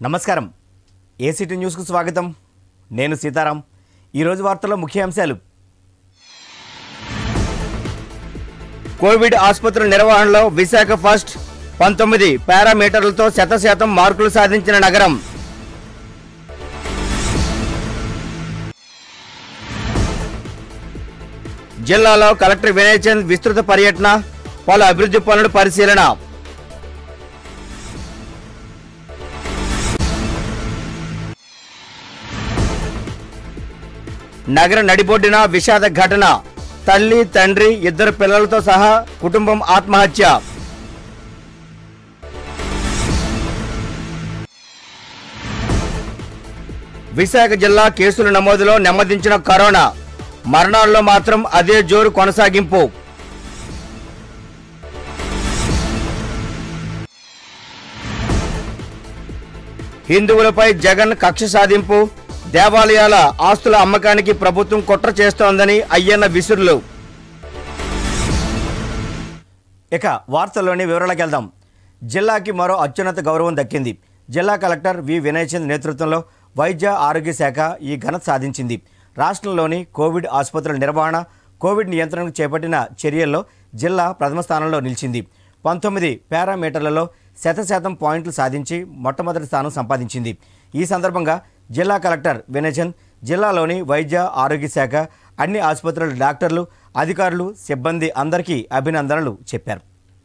నమస్కారం ఏసీటీ న్యూస్కు స్వాగతం నేను సీతారాం ఈరోజు వార్తల్లో ముఖ్యాంశాలు కోవిడ్ ఆసుపత్రుల నిర్వహణలో విశాఖ ఫస్ట్ పంతొమ్మిది పారామీటర్లతో శతశాతం మార్కులు సాధించిన నగరం జిల్లాలో కలెక్టర్ వినయ్ చంద్ విస్తృత పర్యటన పలు అభివృద్ధి పనుల పరిశీలన నగర నడిబొడ్డిన విషాద ఘటన తల్లి తండ్రి ఇద్దరు పిల్లలతో సహా కుటుంబం ఆత్మహత్య విశాఖ జిల్లా కేసుల నమోదులో నెమ్మదించిన కరోనా మరణాల్లో మాత్రం అదే జోరు కొనసాగింపు హిందువులపై జగన్ కక్ష సాధింపు దేవాలయాల ఆస్తుల అమ్మకానికి ప్రభుత్వం కుట్ర చేస్తోందని అయ్యన్న విసురులు ఇక వార్తల్లోని వివరాలకు వెళ్దాం జిల్లాకి మరో అత్యున్నత గౌరవం దక్కింది జిల్లా కలెక్టర్ వి వినయ్ చంద్ నేతృత్వంలో వైద్య ఆరోగ్య శాఖ ఈ ఘనత సాధించింది రాష్ట్రంలోని కోవిడ్ ఆసుపత్రుల నిర్వహణ కోవిడ్ నియంత్రణకు చేపట్టిన చర్యల్లో జిల్లా ప్రథమ స్థానంలో నిలిచింది పంతొమ్మిది పారామీటర్లలో శతశాతం పాయింట్లు సాధించి మొట్టమొదటి స్థానం సంపాదించింది ఈ సందర్భంగా జిల్లా కలెక్టర్ వినయచంద్ జిల్లాలోని వైద్య ఆరోగ్య శాఖ అన్ని ఆసుపత్రుల డాక్టర్లు అధికారులు సిబ్బంది అందరికీ అభినందనలు చెప్పారు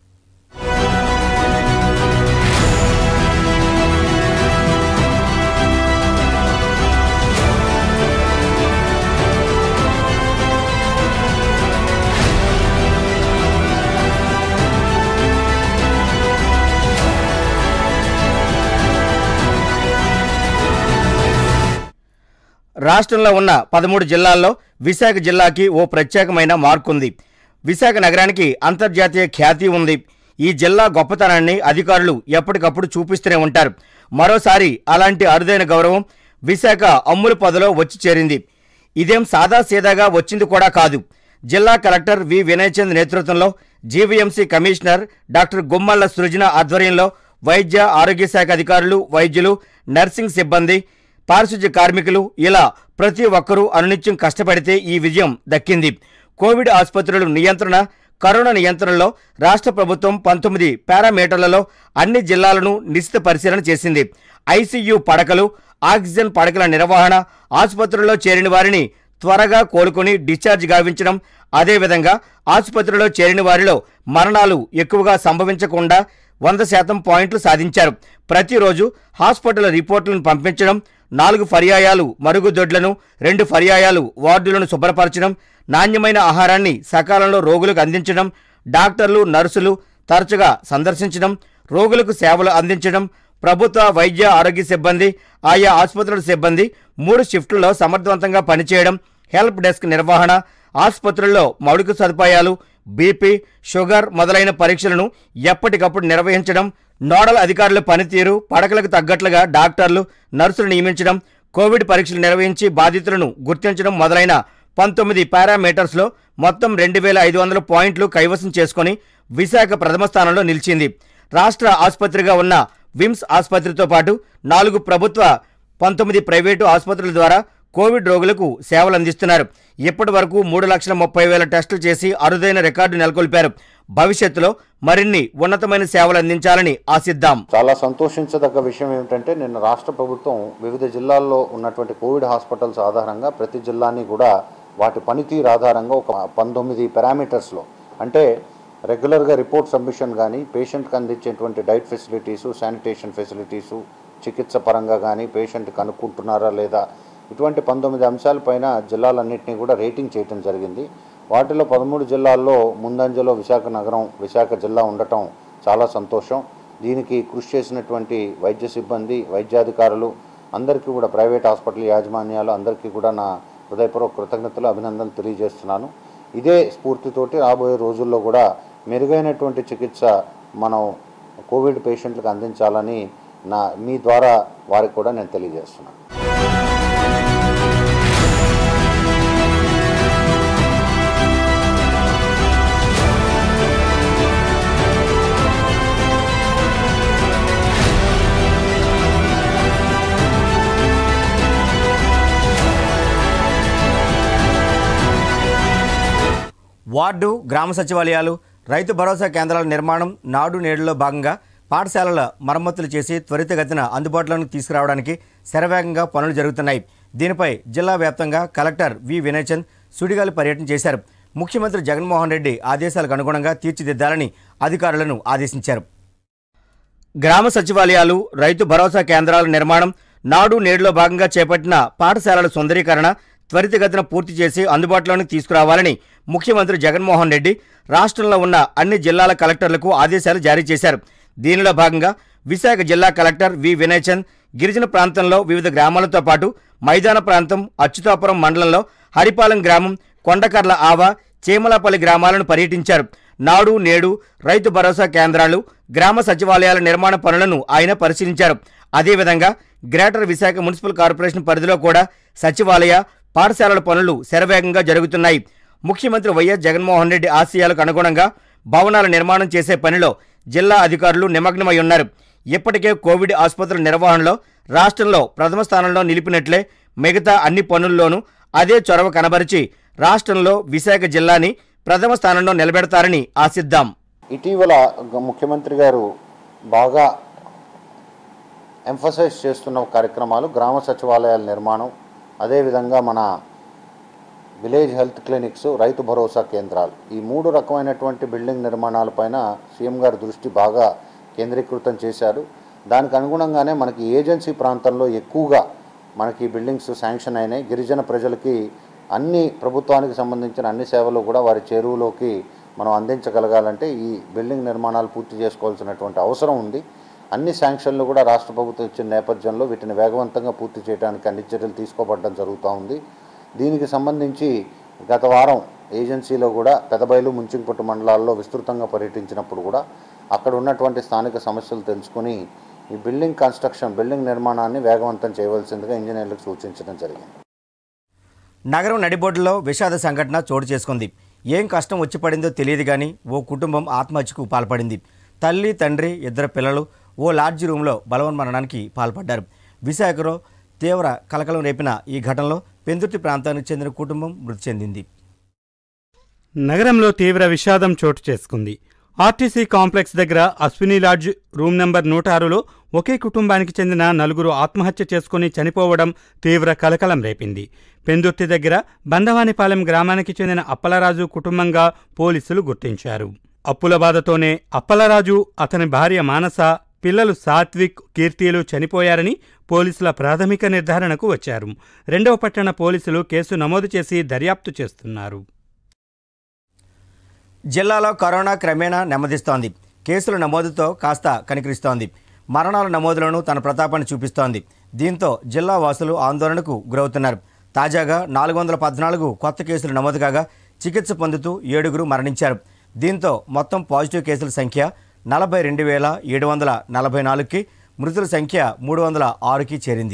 రాష్ట్రంలో ఉన్న పదమూడు జిల్లాల్లో విశాఖ జిల్లాకి ఓ ప్రత్యేకమైన మార్కు ఉంది విశాఖ నగరానికి అంతర్జాతీయ ఖ్యాతి ఉంది ఈ జిల్లా గొప్పతనాన్ని అధికారులు ఎప్పటికప్పుడు చూపిస్తూనే ఉంటారు మరోసారి అలాంటి అరుదైన గౌరవం విశాఖ అమ్ముల పదలో వచ్చి చేరింది ఇదేం సాదా సీదాగా వచ్చింది కూడా కాదు జిల్లా కలెక్టర్ వి వినయ్ చంద్ నేతృత్వంలో GVMC commissioner doctor Gummalla Srujana ఆధ్వర్యంలో వైద్య ఆరోగ్య శాఖ అధికారులు వైద్యులు నర్సింగ్ సిబ్బంది పారిశుధ్య కార్మికులు ఇలా ప్రతి ఒక్కరూ అనునిత్యం కష్టపడితే ఈ విజయం దక్కింది కోవిడ్ ఆసుపత్రుల నియంత్రణ కరోనా నియంత్రణలో రాష్ట్ర ప్రభుత్వం పంతొమ్మిది పారామీటర్లలో అన్ని జిల్లాలను నిశ్చిత పరిశీలన చేసింది ఐసీయూ పడకలు ఆక్సిజన్ పడకల నిర్వహణ ఆసుపత్రుల్లో చేరిన వారిని త్వరగా కోలుకొని డిశ్చార్జ్ గావించడం అదేవిధంగా ఆసుపత్రిలో చేరిన వారిలో మరణాలు ఎక్కువగా సంభవించకుండా వంద శాతం పాయింట్లు సాధించారు ప్రతిరోజు హాస్పిటల్ రిపోర్టులను పంపించడం నాలుగు పర్యాయాలు మరుగుదొడ్లను రెండు పర్యాయాలు వార్డులను శుభ్రపరచడం నాణ్యమైన ఆహారాన్ని సకాలంలో రోగులకు అందించడం డాక్టర్లు నర్సులు తరచుగా సందర్శించడం రోగులకు సేవలు అందించడం ప్రభుత్వ వైద్య ఆరోగ్య సిబ్బంది ఆయా ఆసుపత్రుల సిబ్బంది మూడు షిఫ్టుల్లో సమర్థవంతంగా పనిచేయడం హెల్ప్ డెస్క్ నిర్వహణ ఆసుపత్రుల్లో మౌలిక సదుపాయాలు బీపీ షుగర్ మొదలైన పరీక్షలను ఎప్పటికప్పుడు నిర్వహించడం నోడల్ అధికారుల పనితీరు పడకలకు తగ్గట్లుగా డాక్టర్లు నర్సులు నియమించడం కోవిడ్ పరీక్షలు నిర్వహించి బాధితులను గుర్తించడం మొదలైన పంతొమ్మిది పారామీటర్స్లో మొత్తం రెండు వేల ఐదు వందల పాయింట్లు కైవసం చేసుకొని విశాఖ ప్రథమ స్థానంలో నిలిచింది రాష్ట్ర ఆసుపత్రిగా ఉన్న విమ్స్ ఆసుపత్రితో పాటు నాలుగు ప్రభుత్వ పంతొమ్మిది ప్రైవేటు ఆసుపత్రుల ద్వారా కోవిడ్ రోగులకు సేవలు అందిస్తున్నారు ఇప్పటి వరకు మూడు లక్షల ముప్పై వేల టెస్టులు చేసి అరుదైన రికార్డు నెలకొల్పారు భవిష్యత్తులో మరిన్ని ఉన్నతమైన సేవలు అందించాలని ఆశిద్దాం చాలా సంతోషించదగ్గ విషయం ఏమిటంటే నిన్న రాష్ట్ర ప్రభుత్వం వివిధ జిల్లాల్లో ఉన్నటువంటి కోవిడ్ హాస్పిటల్స్ ఆధారంగా ప్రతి జిల్లాని కూడా వాటి పనితీరు ఆధారంగా ఒక పంతొమ్మిది పారామీటర్స్లో అంటే రెగ్యులర్గా రిపోర్ట్ సబ్మిషన్ కానీ పేషెంట్కి అందించేటువంటి డైట్ ఫెసిలిటీసు శానిటేషన్ ఫెసిలిటీసు చికిత్స పరంగా కానీ పేషెంట్ కనుక్కుంటున్నారా లేదా ఇటువంటి పంతొమ్మిది అంశాలపైన జిల్లాలన్నింటినీ కూడా రేటింగ్ చేయటం జరిగింది వాటిలో పదమూడు జిల్లాల్లో ముందంజలో విశాఖ నగరం విశాఖ జిల్లా ఉండటం చాలా సంతోషం దీనికి కృషి చేసినటువంటి వైద్య సిబ్బంది వైద్యాధికారులు అందరికీ కూడా ప్రైవేట్ హాస్పిటల్ యాజమాన్యాలు అందరికీ కూడా నా హృదయపూర్వక కృతజ్ఞతలు అభినందనలు తెలియజేస్తున్నాను ఇదే స్ఫూర్తితోటి రాబోయే రోజుల్లో కూడా మెరుగైనటువంటి చికిత్స మనం కోవిడ్ పేషెంట్లకు అందించాలని నా మీ ద్వారా వారికి కూడా నేను తెలియజేస్తున్నాను వార్డు గ్రామ సచివాలయాలు రైతు భరోసా కేంద్రాల నిర్మాణం నాడు నేడులో భాగంగా పాఠశాలల మరమ్మతులు చేసి త్వరితగతిన అందుబాటులోకి తీసుకురావడానికి శరవేగంగా పనులు జరుగుతున్నాయి దీనిపై జిల్లా వ్యాప్తంగా కలెక్టర్ వి వినయచంద్ సుడిగాలి పర్యటన చేశారు ముఖ్యమంత్రి జగన్మోహన్ రెడ్డి ఆదేశాలకు అనుగుణంగా తీర్చిదిద్దాలని అధికారులను ఆదేశించారు గ్రామ సచివాలయాలు రైతు భరోసా కేంద్రాల నిర్మాణం నాడు నేడులో భాగంగా చేపట్టిన పాఠశాలల సుందరీకరణ త్వరితగతిన పూర్తి చేసి అందుబాటులోకి తీసుకురావాలని ముఖ్యమంత్రి జగన్మోహన్ రెడ్డి రాష్ట్రంలో ఉన్న అన్ని జిల్లాల కలెక్టర్లకు ఆదేశాలు జారీ చేశారు దీనిలో భాగంగా విశాఖ జిల్లా కలెక్టర్ వి వినయచంద్ గిరిజన ప్రాంతంలో వివిధ గ్రామాలతో పాటు మైదాన ప్రాంతం అచ్యుతాపురం మండలంలో హరిపాలెం గ్రామం కొండకర్ల ఆవ చీమలపల్లి గ్రామాలను పర్యటించారు నాడు నేడు రైతు భరోసా కేంద్రాలు గ్రామ సచివాలయాల నిర్మాణ పనులను ఆయన పరిశీలించారు అదేవిధంగా గ్రేటర్ విశాఖ మున్సిపల్ కార్పొరేషన్ పరిధిలో కూడా సచివాలయ పాఠశాలల పనులు శరవేగంగా జరుగుతున్నాయి ముఖ్యమంత్రి వైఎస్ జగన్మోహన్ రెడ్డి ఆశయాలకు అనుగుణంగా భవనాల నిర్మాణం చేసే పనిలో జిల్లా అధికారులు నిమగ్నమై ఉన్నారు ఇప్పటికే కోవిడ్ ఆసుపత్రుల నిర్వహణలో రాష్ట్రంలో ప్రథమ స్థానంలో నిలిపినట్లే మిగతా అన్ని పనుల్లోనూ అదే చొరవ కనబరిచి రాష్ట్రంలో విశాఖ జిల్లాని ప్రథమ స్థానంలో నిలబెడతారని ఆశిద్దాం ఇటీవల గ- ముఖ్యమంత్రి గారు బాగా ఎంఫసైజ్ చేస్తున్న కార్యక్రమాలు గ్రామ సచివాలయాల నిర్మాణం అదేవిధంగా మన విలేజ్ హెల్త్ క్లినిక్స్ రైతు భరోసా కేంద్రాలు ఈ మూడు రకమైనటువంటి బిల్డింగ్ నిర్మాణాలపైన సీఎం గారు దృష్టి బాగా కేంద్రీకృతం చేశారు దానికి అనుగుణంగానే మనకి ఏజెన్సీ ప్రాంతంలో ఎక్కువగా మనకి ఈ బిల్డింగ్స్ శాంక్షన్ అయినాయి గిరిజన ప్రజలకి అన్ని ప్రభుత్వానికి సంబంధించిన అన్ని సేవలు కూడా వారి చేరువలోకి మనం అందించగలగాలంటే ఈ బిల్డింగ్ నిర్మాణాలు పూర్తి చేసుకోవాల్సినటువంటి అవసరం ఉంది అన్ని శాంక్షన్లు కూడా రాష్ట్ర ప్రభుత్వం ఇచ్చిన నేపథ్యంలో వీటిని వేగవంతంగా పూర్తి చేయడానికి అన్ని చర్యలు తీసుకోబడడం జరుగుతూ ఉంది దీనికి సంబంధించి గత వారం ఏజెన్సీలో కూడా పెదబయలు ముంచింపట్టు మండలాల్లో విస్తృతంగా పర్యటించినప్పుడు కూడా అక్కడ ఉన్నటువంటి స్థానిక సమస్యలు తెలుసుకుని ఈ బిల్డింగ్ కన్స్ట్రక్షన్ బిల్డింగ్ నిర్మాణాన్ని వేగవంతం చేయవలసిందిగా ఇంజనీర్లకు సూచించడం జరిగింది నగరం నడిబొడ్డులో విషాద సంఘటన చోటు చేసుకుంది ఏం కష్టం వచ్చి పడిందో తెలియదు కానీ ఓ కుటుంబం ఆత్మహత్యకు పాల్పడింది తల్లి తండ్రి ఇద్దరు పిల్లలు ఓ లాడ్జి రూమ్లో బలవన్మరణానికి పాల్పడ్డారు విశాఖలో తీవ్ర కలకలం రేపిన ఈ ఘటనలో పెందుర్తి ప్రాంతానికి చెందిన కుటుంబం మృతి చెందింది నగరంలో తీవ్ర విషాదం చోటు చేసుకుంది ఆర్టీసీ కాంప్లెక్స్ దగ్గర అశ్విని లాడ్జ్ రూమ్ నెంబర్ నూట ఆరులో ఒకే కుటుంబానికి చెందిన నలుగురు ఆత్మహత్య చేసుకుని చనిపోవడం తీవ్ర కలకలం రేపింది పెందుర్తి దగ్గర బందవానిపాలెం గ్రామానికి చెందిన అప్పలరాజు కుటుంబంగా పోలీసులు గుర్తించారు అప్పుల బాధతోనే అప్పలరాజు అతని భార్య మానస పిల్లలు సాత్విక్ కీర్తిలు చనిపోయారని పోలీసుల ప్రాథమిక నిర్ధారణకు వచ్చారు రెండవ పట్టణ పోలీసులు కేసు నమోదు చేసి దర్యాప్తు చేస్తున్నారు జిల్లాలో కరోనా క్రమేణా నెమ్మదిస్తోంది కేసుల నమోదుతో కాస్త కనికరిస్తోంది మరణాల నమోదులను తన ప్రతాపాన్ని చూపిస్తోంది దీంతో జిల్లా వాసులు ఆందోళనకు గురవుతున్నారు తాజాగా నాలుగు వందల పద్నాలుగు కొత్త కేసులు నమోదు కాగా చికిత్స పొందుతూ ఏడుగురు మరణించారు దీంతో మొత్తం పాజిటివ్ కేసుల సంఖ్య నలభై రెండు వేల ఏడు వందల నలభై నాలుగుకి మృతుల సంఖ్య మూడు వందల ఆరుకి చేరింది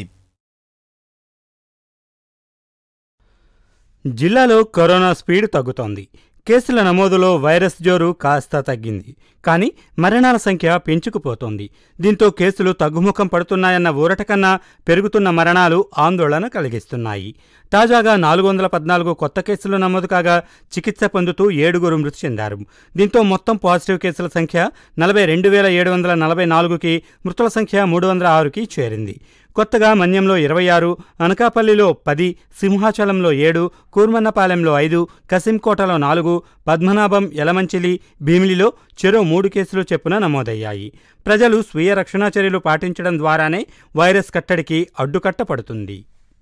జిల్లాలో కరోనా స్పీడ్ తగ్గుతోంది కేసుల నమోదులో వైరస్ జోరు కాస్త తగ్గింది కానీ మరణాల సంఖ్య పెంచుకుపోతోంది దీంతో కేసులు తగ్గుముఖం పడుతున్నాయన్న ఊరట కన్నా పెరుగుతున్న మరణాలు ఆందోళన కలిగిస్తున్నాయి తాజాగా నాలుగు వందల పద్నాలుగు కొత్త కేసులు నమోదు కాగా చికిత్స పొందుతూ ఏడుగురు మృతి చెందారు దీంతో మొత్తం పాజిటివ్ కేసుల సంఖ్య నలభై రెండు వేల ఏడు వందల నలభై నాలుగుకి మృతుల సంఖ్య మూడు వందల ఆరుకి చేరింది కొత్తగా మన్యంలో ఇరవై ఆరు అనకాపల్లిలో పది సింహాచలంలో ఏడు కూర్మన్నపాలెంలో ఐదు కసింకోటలో నాలుగు పద్మనాభం యలమంచిలి భీమిలిలో చెరో మూడు కేసులు చెప్పున నమోదయ్యాయి ప్రజలు స్వీయ రక్షణా చర్యలు పాటించడం ద్వారానే వైరస్ కట్టడికి అడ్డుకట్ట పడుతుంది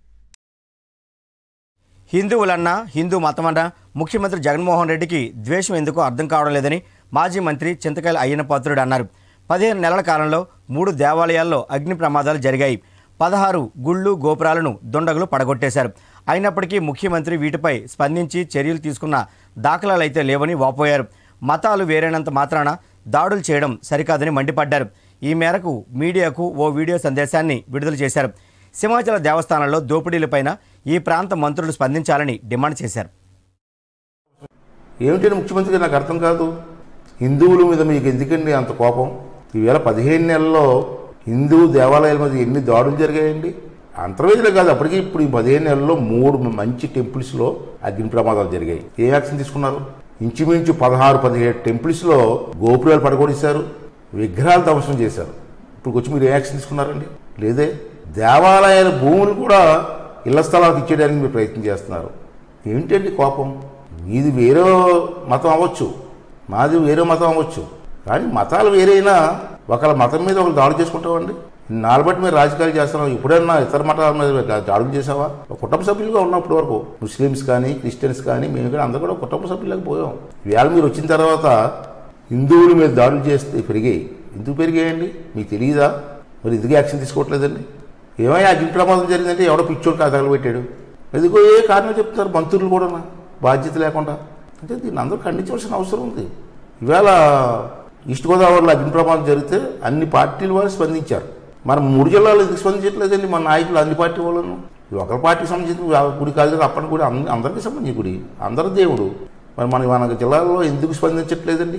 హిందువులన్నా హిందూ మతమన్నా ముఖ్యమంత్రి జగన్మోహన్ రెడ్డికి ద్వేషం ఎందుకో అర్థం కావడం లేదని మాజీ మంత్రి చింతకాయల అయ్యన పాత్రుడు అన్నారు పదిహేను నెలల కాలంలో మూడు దేవాలయాల్లో అగ్ని ప్రమాదాలు జరిగాయి పదహారు గుళ్ళు గోపురాలను దుండగులు పడగొట్టేశారు అయినప్పటికీ ముఖ్యమంత్రి వీటిపై స్పందించి చర్యలు తీసుకున్న దాఖలాలైతే లేవని వాపోయారు మతాలు వేరైనంత మాత్రాన దాడులు చేయడం సరికాదని మండిపడ్డారు ఈ మేరకు మీడియాకు ఓ వీడియో సందేశాన్ని విడుదల చేశారు సింహాచల దేవస్థానంలో దోపిడీలపైన ఈ ప్రాంత మంత్రులు స్పందించాలని డిమాండ్ చేశారు ఏమిటంటే ముఖ్యమంత్రి గారు నాకు అర్థం కాదు హిందువుల మీద మీకు ఎందుకండి అంత కోపం ఈవేళ పదిహేను నెలల్లో హిందూ దేవాలయాల మీద ఎన్ని దాడులు జరిగాయండి అంతర్వేదిలో కాదు అప్పటికి ఇప్పుడు ఈ పదిహేను నెలల్లో మూడు మంచి టెంపుల్స్లో అగ్ని ప్రమాదాలు జరిగాయి ఏ యాక్షన్ తీసుకున్నారు ఇంచుమించు పదహారు పదిహేడు టెంపుల్స్లో గోపురాలు పడగొడిశారు విగ్రహాలు ధ్వంసం చేశారు ఇప్పుడు వచ్చి మీరు ఏ యాక్షన్ తీసుకున్నారండి లేదే దేవాలయాల భూములు కూడా ఇళ్ల స్థలాలకు ఇచ్చేయడానికి మీరు ప్రయత్నం చేస్తున్నారు ఏంటండి కోపం మీది వేరే మతం అవ్వచ్చు మాది వేరే మతం అవ్వచ్చు కానీ మతాలు వేరైనా ఒకళ్ళ మతం మీద ఒకరు దాడులు చేసుకుంటామండి నాలుగు బట్టి మీరు రాజకీయాలు చేస్తున్నాం ఎప్పుడైనా ఇతర మతాల మీద దాడులు చేసావా ఒక కుటుంబ సభ్యులుగా ఉన్నప్పటి వరకు ముస్లిమ్స్ కానీ క్రిస్టియన్స్ కానీ మేము కూడా అందరూ కూడా కుటుంబ సభ్యులకు పోయాం ఇవాళ మీరు వచ్చిన తర్వాత హిందువుల మీద దాడులు చేస్తే పెరిగాయి ఎందుకు పెరిగాయండి మీకు తెలియదా మరి ఎందుకు యాక్షన్ తీసుకోవట్లేదండి ఏమైనా అగ్ని ప్రమాదం జరిగిందంటే ఎవడో పిచ్చోడు కాదు తగలబెట్టాడు ఎందుకో ఏ కారణం చెప్తారు మంత్రులు కూడా బాధ్యత లేకుండా అంటే దీన్ని అందరూ ఖండించవలసిన అవసరం ఉంది ఇవాళ ఈస్ట్ గోదావరిలో అగ్ని ప్రమాదం జరిగితే అన్ని పార్టీల వారు స్పందించారు మన మూడు జిల్లాలు ఎందుకు స్పందించట్లేదండి మన నాయకులు అన్ని పార్టీ వాళ్ళను ఇది ఒకరి పార్టీకి సంబంధించిన గుడి కాదు కదా అప్పటి గుడి అన్ని- అందరికీ సంబంధించిన గుడి అందరి దేవుడు మరి మన మన జిల్లాలో ఎందుకు స్పందించట్లేదండి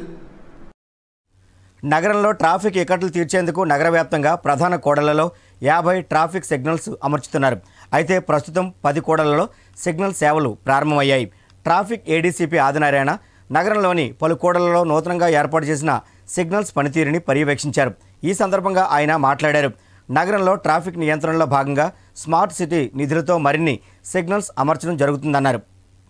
నగరంలో ట్రాఫిక్ ఇక్కట్లు తీర్చేందుకు నగర వ్యాప్తంగా ప్రధాన కూడళ్లలో యాభై ట్రాఫిక్ సిగ్నల్స్ అమర్చుతున్నారు అయితే ప్రస్తుతం పది కూడళ్లలో సిగ్నల్ సేవలు ప్రారంభమయ్యాయి ట్రాఫిక్ ఏడీసీపీ ఆదినారాయణ నగరంలోని పలు కూడళ్లలో నూతనంగా ఏర్పాటు చేసిన సిగ్నల్స్ పనితీరుని పర్యవేక్షించారు ఈ సందర్భంగా ఆయన మాట్లాడారు నగరంలో ట్రాఫిక్ నియంత్రణలో భాగంగా స్మార్ట్ సిటీ నిధులతో మరిన్ని సిగ్నల్స్ అమర్చడం జరుగుతుందన్నారు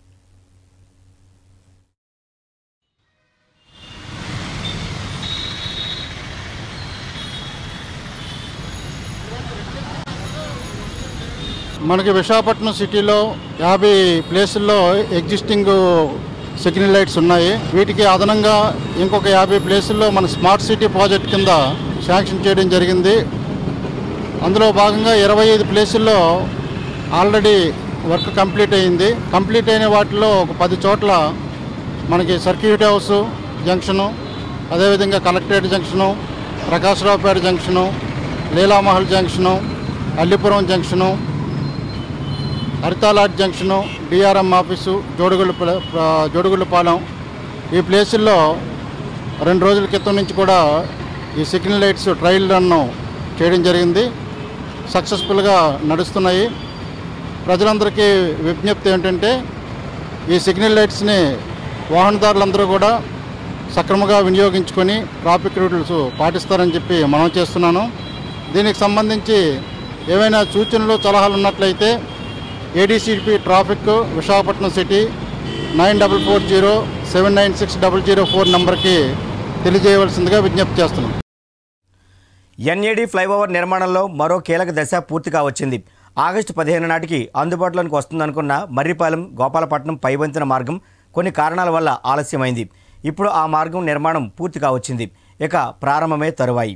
మనకి విశాఖపట్నం సిటీలో యాభై ప్లేసుల్లో ఎగ్జిస్టింగ్ సిగ్నల్ లైట్స్ ఉన్నాయి వీటికి అదనంగా ఇంకొక యాభై ప్లేసుల్లో మన స్మార్ట్ సిటీ ప్రాజెక్ట్ కింద శాంక్షన్ చేయడం జరిగింది అందులో భాగంగా ఇరవై ఐదు ప్లేసుల్లో ఆల్రెడీ వర్క్ కంప్లీట్ అయింది కంప్లీట్ అయిన వాటిలో ఒక పది చోట్ల మనకి సర్క్యూట్ హౌస్ జంక్షను అదేవిధంగా collectorate junction Prakasaraopeta junction Leelamahal junction Allipuram junction హరితాలాట్ junction DRM office Jodugulla Jodugullapalem ఈ ప్లేసుల్లో రెండు రోజుల క్రితం నుంచి కూడా ఈ సిగ్నల్ లైట్స్ ట్రయల్ రన్ను చేయడం జరిగింది సక్సెస్ఫుల్గా నడుస్తున్నాయి ప్రజలందరికీ విజ్ఞప్తి ఏంటంటే ఈ సిగ్నల్ లైట్స్ని వాహనదారులందరూ కూడా సక్రమంగా వినియోగించుకొని ట్రాఫిక్ రూల్స్ పాటిస్తారని చెప్పి మనం చేస్తున్నాను దీనికి సంబంధించి ఏవైనా సూచనలు సలహాలు ఉన్నట్లయితే ADCP traffic Visakhapatnam city nine double four zero seven nine six double zero four నంబర్కి తెలియజేయవలసిందిగా విజ్ఞప్తి చేస్తున్నాం ఎన్ఏడి ఫ్లైఓవర్ నిర్మాణంలో మరో కీలక దశ పూర్తిగా వచ్చింది ఆగస్టు పదిహేను నాటికి అందుబాటులోకి వస్తుందనుకున్న మర్రిపాలెం గోపాలపట్నం పైవంతెన మార్గం కొన్ని కారణాల వల్ల ఆలస్యమైంది ఇప్పుడు ఆ మార్గం నిర్మాణం పూర్తిగా వచ్చింది ఇక ప్రారంభమే తరువాయి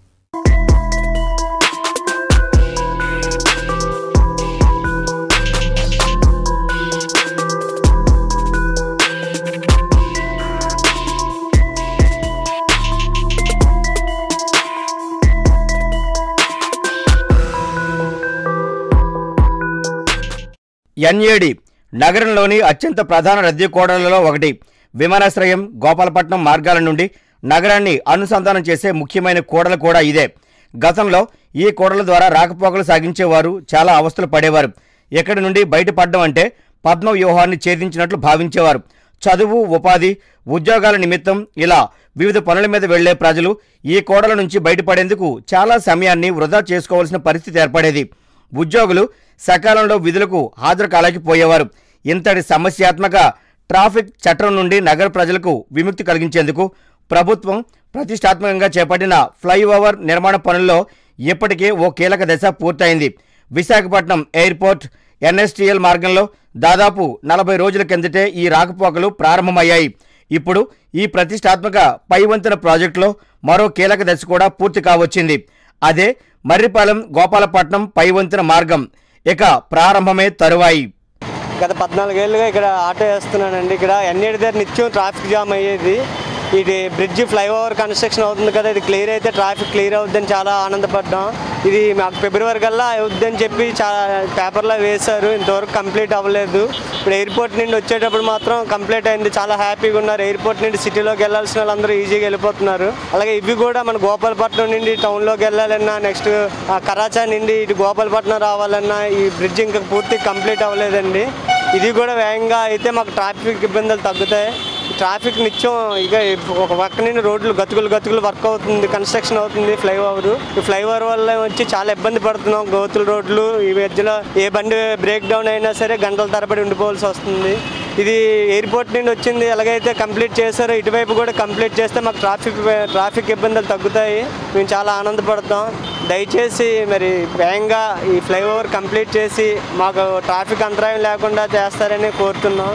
ఎన్ఏడి నగరంలోని అత్యంత ప్రధాన రద్దీ కూడళ్లలో ఒకటి విమానాశ్రయం గోపాలపట్నం మార్గాల నుండి నగరాన్ని అనుసంధానం చేసే ముఖ్యమైన కూడలు కూడా ఇదే గతంలో ఈ కూడల ద్వారా రాకపోకలు సాగించేవారు చాలా అవస్థలు పడేవారు ఇక్కడి నుండి బయటపడడం అంటే పద్మ వ్యూహాన్ని ఛేదించినట్లు భావించేవారు చదువు ఉపాధి ఉద్యోగాల నిమిత్తం ఇలా వివిధ పనుల మీద వెళ్లే ప్రజలు ఈ కోడల నుంచి బయటపడేందుకు చాలా సమయాన్ని వృధా చేసుకోవాల్సిన పరిస్థితి ఏర్పడేది ఉద్యోగులు సకాలంలో విధులకు హాజరు కాలేకపోయేవారు ఇంతటి సమస్యాత్మక ట్రాఫిక్ చట్టం నుండి నగర ప్రజలకు విముక్తి కలిగించేందుకు ప్రభుత్వం ప్రతిష్టాత్మకంగా చేపట్టిన ఫ్లైఓవర్ నిర్మాణ పనుల్లో ఇప్పటికే ఓ కీలక దశ పూర్తయింది విశాఖపట్నం ఎయిర్పోర్ట్ ఎన్ఎస్టీఎల్ మార్గంలో దాదాపు నలభై రోజుల కిందటే ఈ రాకపోకలు ప్రారంభమయ్యాయి ఇప్పుడు ఈ ప్రతిష్టాత్మక పైవంతెన ప్రాజెక్టులో మరో కీలక దశ కూడా పూర్తి కావచ్చింది అదే మర్రిపాలెం గోపాలపట్నం పైవంతెన మార్గం ఇక ప్రారంభమే తరువాయి గత పద్నాలుగేళ్ళుగా ఇక్కడ ఆటో వేస్తున్నానండి ఇక్కడ ఎన్ఏడి దగ్గర నిత్యం ట్రాఫిక్ జామ్ అయ్యేది ఇది బ్రిడ్జి ఫ్లైఓవర్ కన్స్ట్రక్షన్ అవుతుంది కదా ఇది క్లియర్ అయితే ట్రాఫిక్ క్లియర్ అవుద్దని చాలా ఆనందపడ్డాం ఇది మాకు ఫిబ్రవరి కల్లా అవుద్దని చెప్పి చాలా పేపర్లో వేశారు ఇంతవరకు కంప్లీట్ అవ్వలేదు ఇప్పుడు ఎయిర్పోర్ట్ నుండి వచ్చేటప్పుడు మాత్రం కంప్లీట్ అయింది చాలా హ్యాపీగా ఉన్నారు ఎయిర్పోర్ట్ నుండి సిటీలోకి వెళ్ళాల్సిన వాళ్ళందరూ ఈజీగా వెళ్ళిపోతున్నారు అలాగే ఇవి కూడా మన గోపాలపట్నం నుండి టౌన్లోకి వెళ్ళాలన్నా నెక్స్ట్ కరాచా నుండి ఇటు గోపాలపట్నం రావాలన్నా ఈ బ్రిడ్జ్ ఇంకా పూర్తి కంప్లీట్ అవ్వలేదండి ఇది కూడా వేగంగా అయితే మాకు ట్రాఫిక్ ఇబ్బందులు తగ్గుతాయి ట్రాఫిక్ నిత్యం ఇక ఒక పక్క నుండి రోడ్లు గతుకులు గతుకులు వర్క్ అవుతుంది కన్స్ట్రక్షన్ అవుతుంది ఫ్లైఓవర్ ఈ ఫ్లైఓవర్ వల్ల వచ్చి చాలా ఇబ్బంది పడుతున్నాం గోతుల రోడ్లు ఈ మధ్యలో ఏ బండి బ్రేక్ డౌన్ అయినా సరే గంటల తరబడి ఉండిపోవాల్సి వస్తుంది ఇది ఎయిర్పోర్ట్ నుండి వచ్చింది ఎలాగైతే కంప్లీట్ చేశారో ఇటువైపు కూడా కంప్లీట్ చేస్తే మాకు ట్రాఫిక్ ట్రాఫిక్ ఇబ్బందులు తగ్గుతాయి మేము చాలా ఆనందపడతాం దయచేసి మరి వేగంగా ఈ ఫ్లైఓవర్ కంప్లీట్ చేసి మాకు ట్రాఫిక్ అంతరాయం లేకుండా చేస్తారని కోరుతున్నాం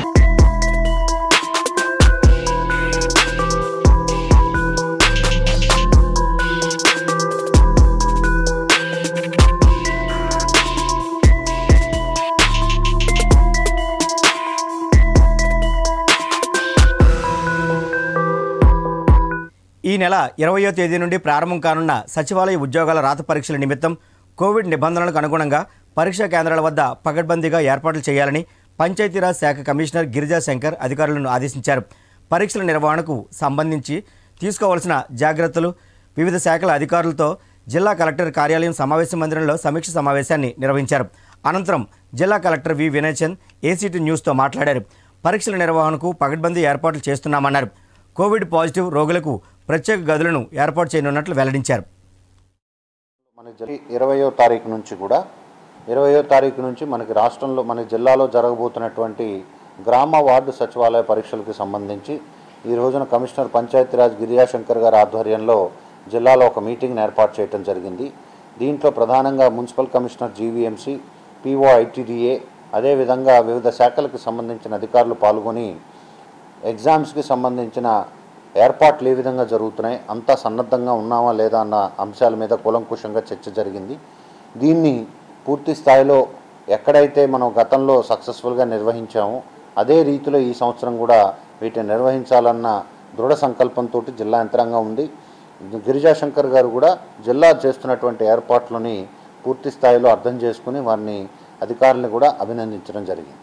ఈ నెల ఇరవయో తేదీ నుండి ప్రారంభం కానున్న సచివాలయ ఉద్యోగాల రాత పరీక్షల నిమిత్తం కోవిడ్ నిబంధనలకు అనుగుణంగా పరీక్షా కేంద్రాల వద్ద పకడ్బందీగా ఏర్పాట్లు చేయాలని పంచాయతీరాజ్ శాఖ కమిషనర్ గిరిజా శంకర్ అధికారులను ఆదేశించారు పరీక్షల నిర్వహణకు సంబంధించి తీసుకోవాల్సిన జాగ్రత్తలు వివిధ శాఖల అధికారులతో జిల్లా కలెక్టర్ కార్యాలయం సమావేశ మందిరంలో సమీక్ష సమావేశాన్ని నిర్వహించారు అనంతరం జిల్లా కలెక్టర్ వి వినయచంద్ ఏసీటీ న్యూస్తో మాట్లాడారు పరీక్షల నిర్వహణకు పకడ్బందీ ఏర్పాట్లు చేస్తున్నామన్నారు కోవిడ్ పాజిటివ్ రోగులకు ప్రత్యేక గదులను ఏర్పాటు చేయనున్నట్లు వెల్లడించారు మనకి జరి ఇరవయో తారీఖు నుంచి కూడా ఇరవయో తారీఖు నుంచి మనకి రాష్ట్రంలో మన జిల్లాలో జరగబోతున్నటువంటి గ్రామ వార్డు సచివాలయ పరీక్షలకు సంబంధించి ఈ రోజున కమిషనర్ పంచాయతీరాజ్ గిరియాశంకర్ గారి ఆధ్వర్యంలో జిల్లాలో ఒక మీటింగ్ని ఏర్పాటు చేయడం జరిగింది దీంట్లో ప్రధానంగా municipal commissioner GVMC PO ITDA అదేవిధంగా వివిధ శాఖలకు సంబంధించిన అధికారులు పాల్గొని ఎగ్జామ్స్కి సంబంధించిన ఏర్పాట్లు ఏ విధంగా జరుగుతున్నాయి అంతా సన్నద్ధంగా ఉన్నామా లేదా అన్న అంశాల మీద కూలంకుషంగా చర్చ జరిగింది దీన్ని పూర్తి స్థాయిలో ఎక్కడైతే మనం గతంలో సక్సెస్ఫుల్గా నిర్వహించామో అదే రీతిలో ఈ సంవత్సరం కూడా వీటిని నిర్వహించాలన్న దృఢ సంకల్పంతో జిల్లా యంత్రాంగం ఉంది గిరిజాశంకర్ గారు కూడా జిల్లా చేస్తున్నటువంటి ఏర్పాట్లని పూర్తి స్థాయిలో అర్థం చేసుకుని వారిని అధికారులను కూడా అభినందించడం జరిగింది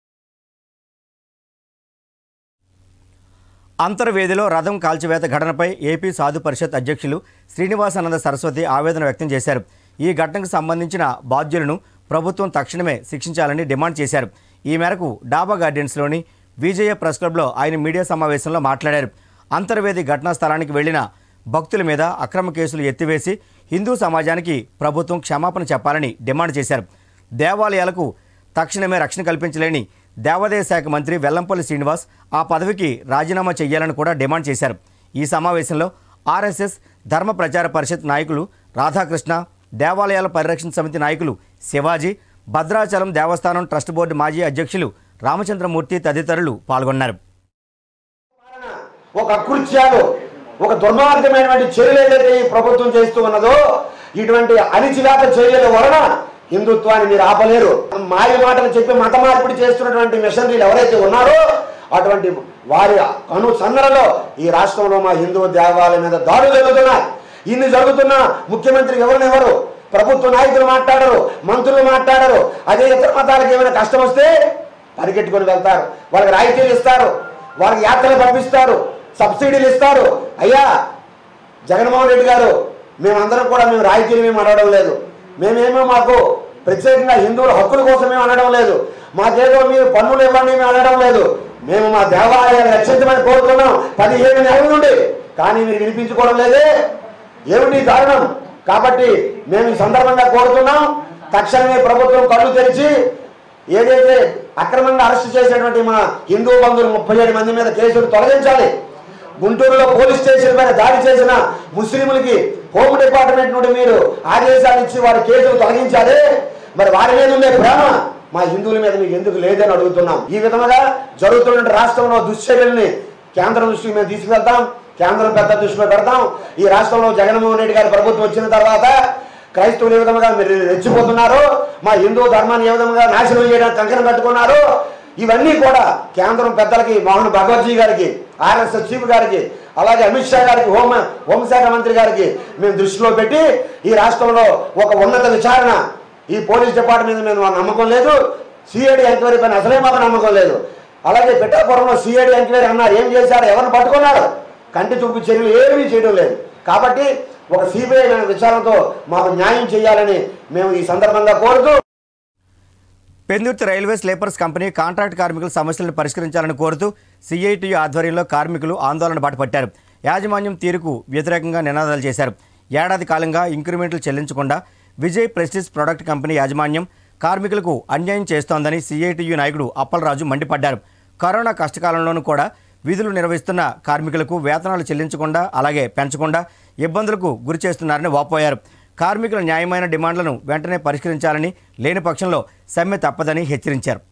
అంతర్వేదిలో రథం కాల్చివేత ఘటనపై ఏపీ సాధు పరిషత్ అధ్యక్షులు శ్రీనివాసానంద సరస్వతి ఆవేదన వ్యక్తం చేశారు ఈ ఘటనకు సంబంధించిన బాధ్యులను ప్రభుత్వం తక్షణమే శిక్షించాలని డిమాండ్ చేశారు ఈ మేరకు డాబా గార్డెన్స్లోని విజయ ప్రెస్ క్లబ్లో ఆయన మీడియా సమావేశంలో మాట్లాడారు అంతర్వేది ఘటనా స్థలానికి వెళ్లిన భక్తుల మీద అక్రమ కేసులు ఎత్తివేసి హిందూ సమాజానికి ప్రభుత్వం క్షమాపణ చెప్పాలని డిమాండ్ చేశారు దేవాలయాలకు తక్షణమే రక్షణ కల్పించలేని దేవాదాయ శాఖ మంత్రి వెల్లంపల్లి శ్రీనివాస్ ఆ పదవికి రాజీనామా చేయాలని కూడా డిమాండ్ చేశారు ఈ సమావేశంలో ఆర్ఎస్ఎస్ ధర్మ ప్రచార పరిషత్ నాయకులు రాధాకృష్ణ దేవాలయాల పరిరక్షణ సమితి నాయకులు శివాజీ భద్రాచలం దేవస్థానం ట్రస్ట్ బోర్డు మాజీ అధ్యక్షులు రామచంద్రమూర్తి తదితరులు పాల్గొన్నారు ఒక అకృత్యాలు ఒక దుర్మార్గమైనటువంటి చర్యలు ఏదైతే ఈ ప్రభుత్వం చేస్తూ ఉన్నదో ఇటువంటి అణిచివేత చర్యల వలన హిందుత్వాన్ని మీరు ఆపలేరు మాయ మాటలు చెప్పి మత మార్పిడి చేస్తున్నటువంటి మిషనరీలు ఎవరైతే ఉన్నారో అటువంటి వారి అను సందర్లో ఈ రాష్ట్రంలో మా హిందూ దేవాలయం మీద దాడులు జరుగుతున్నాయి ఇన్ని జరుగుతున్నా ముఖ్యమంత్రి ఎవరినెవరు ప్రభుత్వ నాయకులు మాట్లాడరు మంత్రులు మాట్లాడరు అదే ఇతర మతాలకు ఏమైనా కష్టం వస్తే పరిగెట్టుకొని వెళ్తారు వాళ్ళకి రాయితీలు ఇస్తారు వాళ్ళకి యాత్రలు పంపిస్తారు సబ్సిడీలు ఇస్తారు అయ్యా జగన్మోహన్ రెడ్డి గారు మేమందరం కూడా మేము రాయితీలు మేము అడగడం లేదు మేమేమో మాకు ప్రత్యేకంగా హిందువుల హక్కుల కోసం మేము అనడం లేదు మాకేదో మీరు పన్నులు ఇవ్వండి మేము అనడం లేదు మేము మా దేవాలయాలు రక్షించమని కోరుతున్నాం పదిహేను నెలల నుండి కానీ మీరు వినిపించుకోవడం లేదే ఏమిటి కారణం కాబట్టి మేము ఈ సందర్భంగా కోరుతున్నాం తక్షణమే ప్రభుత్వం కళ్ళు తెరిచి ఏదైతే అక్రమంగా అరెస్ట్ చేసినటువంటి మా హిందూ బంధువులు ముప్పై ఏడు మంది మీద కేసులు తొలగించాలి గుంటూరులో పోలీస్ స్టేషన్ పైన దాడి చేసిన ముస్లింలకి హోమ్ డిపార్ట్మెంట్ నుండి మీరు ఆదేశాలు ఇచ్చి వారి కేసులు తొలగించాలి మరి వారి మీద ఉండే ప్రేమ మా హిందువుల మీద మీకు ఎందుకు లేదని అడుగుతున్నాం ఈ విధంగా జరుగుతున్న రాష్ట్రంలో దుశ్చర్యల్ని కేంద్రం దృష్టికి మేము తీసుకెళ్తాం కేంద్రం పెద్ద దృష్టిలో పెడతాం ఈ రాష్ట్రంలో జగన్మోహన్ రెడ్డి గారి ప్రభుత్వం వచ్చిన తర్వాత క్రైస్తవులు ఏ విధంగా మీరు రెచ్చిపోతున్నారు మా హిందూ ధర్మాన్ని ఏ విధంగా నాశనం చేయడానికి కంకణం కట్టుకున్నారు ఇవన్నీ కూడా కేంద్రం పెద్దలకి మోహన్ భగవత్జీ గారికి ఆర్ఎస్ఎస్ చీఫ్ గారికి అలాగే అమిత్ షా గారికి హోం హోంశాఖ మంత్రి గారికి మేము దృష్టిలో పెట్టి ఈ రాష్ట్రంలో ఒక ఉన్నత విచారణ ఈ పోలీస్ డిపార్ట్మెంట్ మీద మేము నమ్మకం లేదు సిఐడి ఎంక్వైరీ పైన అసలే మాకు నమ్మకం లేదు అలాగే పిఠాపురంలో సిఐడి ఎంక్వైరీ అన్నారు ఏం చేశారు ఎవరిని పట్టుకున్నారు కంటి చూపు చర్యలు ఏమీ చేయడం లేదు కాబట్టి ఒక సిబిఐ విచారణతో మాకు న్యాయం చేయాలని మేము ఈ సందర్భంగా కోరుతూ Pendurthi railway sleepers company contract కార్మికుల సమస్యలను పరిష్కరించాలని కోరుతూ సిఐటియు ఆధ్వర్యంలో కార్మికులు ఆందోళన బాటపట్టారు యాజమాన్యం తీరుకు వ్యతిరేకంగా నినాదాలు చేశారు ఏడాది కాలంగా ఇంక్రిమెంట్లు చెల్లించకుండా విజయ్ ప్రెస్టీజ్ ప్రొడక్ట్ కంపెనీ యాజమాన్యం కార్మికులకు అన్యాయం చేస్తోందని సిఐటియు నాయకుడు అప్పలరాజు మండిపడ్డారు కరోనా కష్టకాలంలోనూ కూడా విధులు నిర్వహిస్తున్న కార్మికులకు వేతనాలు చెల్లించకుండా అలాగే పెంచకుండా ఇబ్బందులకు గురి చేస్తున్నారని వాపోయారు కార్మికుల న్యాయమైన డిమాండ్లను వెంటనే పరిష్కరించాలని లేని పక్షంలో సమ్మె తప్పదని హెచ్చరించారు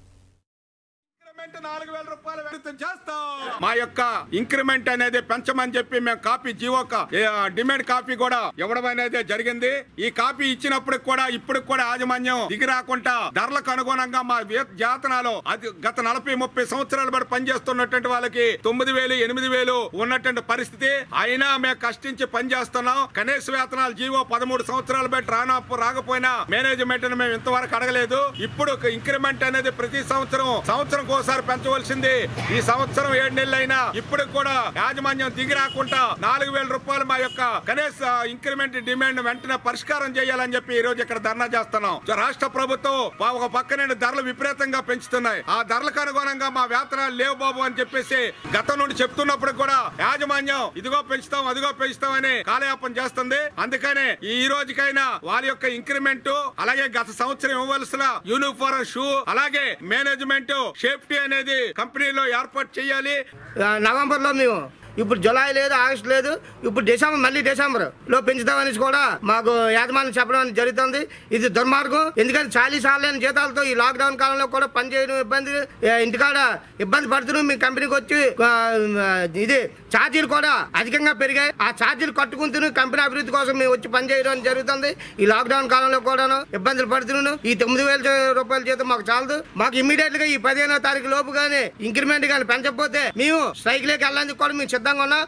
మా యొక్క ఇంక్రిమెంట్ అనేది పెంచమని చెప్పి మేము కాపీ జీవో కా- ఏ, డిమాండ్ కాపీ కూడా ఇవ్వడం అనేది జరిగింది ఈ కాపీ ఇచ్చినప్పుడు కూడా ఇప్పుడు కూడా యాజమాన్యం దిగి రాకుండా ధరలకు అనుగుణంగా మా వే- వేతనాలు అది గత నలభై ముప్పై సంవత్సరాలు బట్టి పనిచేస్తున్నటువంటి వాళ్ళకి తొమ్మిది వేలు ఎనిమిది వేలు ఉన్నటువంటి పరిస్థితి అయినా మేము కష్టించి పనిచేస్తున్నాం కనీస వేతనాలు జీవో పదమూడు సంవత్సరాలు బట్టి రానా రాకపోయినా మేనేజ్మెంట్ మేము ఇంతవరకు అడగలేదు ఇప్పుడు ఒక ఇంక్రిమెంట్ అనేది ప్రతి సంవత్సరం సంవత్సరం ఒకసారి పెంచవలసింది ఈ సంవత్సరం ఏడు నెలలు అయినా ఇప్పుడు కూడా యాజమాన్యం దిగి రాకుండా నాలుగు వేల రూపాయలు మా యొక్క కనీస ఇంక్రిమెంట్ డిమాండ్ వెంటనే పరిష్కారం చేయాలని చెప్పి ఈ రోజు ఇక్కడ ధర్నా చేస్తున్నాం రాష్ట్ర ప్రభుత్వం పా- ఒక పక్కనే ధరలు విపరీతంగా పెంచుతున్నాయి ఆ ధరలకు అనుగుణంగా మా వేతనాలు లేవు బాబు అని చెప్పేసి గతం నుండి చెప్తున్నప్పుడు కూడా యాజమాన్యం ఇదిగో పెంచుతాం అదిగో పెంచుతాం అని కాలయాపన చేస్తుంది అందుకనే ఈ రోజుకైనా వారి యొక్క ఇంక్రిమెంట్ అలాగే గత సంవత్సరం ఇవ్వవలసిన యూనిఫారం షూ అలాగే మేనేజ్మెంట్ సేఫ్టీ అనేది కంపెనీలో ఏర్పాటు చేయాలి నవంబర్ లో మేము ఇప్పుడు జులై లేదు ఆగస్ట్ లేదు ఇప్పుడు డిసెంబర్ మళ్ళీ డిసెంబర్ లో పెంచుతామనేసి కూడా మాకు యాజమాన్యం చెప్పడం జరుగుతుంది ఇది దుర్మార్గం ఎందుకంటే చాలీ సార్లైన జీతాలతో ఈ లాక్డౌన్ కాలంలో కూడా పనిచేయడం ఇబ్బంది ఏ, ఇంటికాడ ఇబ్బంది పడుతున్నాం మీ కంపెనీకి వచ్చి ఆ, ఇది ఛార్జీలు కూడా అధికంగా పెరిగాయి ఆ ఛార్జీలు కట్టుకుంటూ కంపెనీ అభివృద్ధి కోసం మేము వచ్చి పనిచేయడం జరుగుతుంది ఈ లాక్డౌన్ కాలంలో కూడాను ఇబ్బందులు పడుతున్నాను ఈ తొమ్మిది వేల రూపాయల జీతం మాకు చాలదు మాకు ఇమీడియట్ గా ఈ పదిహేనో తారీఖు లోపు గానీ ఇంక్రిమెంట్ కానీ పెంచకపోతే మేము స్ట్రైక్ లేకి వెళ్ళడానికి కూడా మేము సిద్ధంగా ఉన్నాం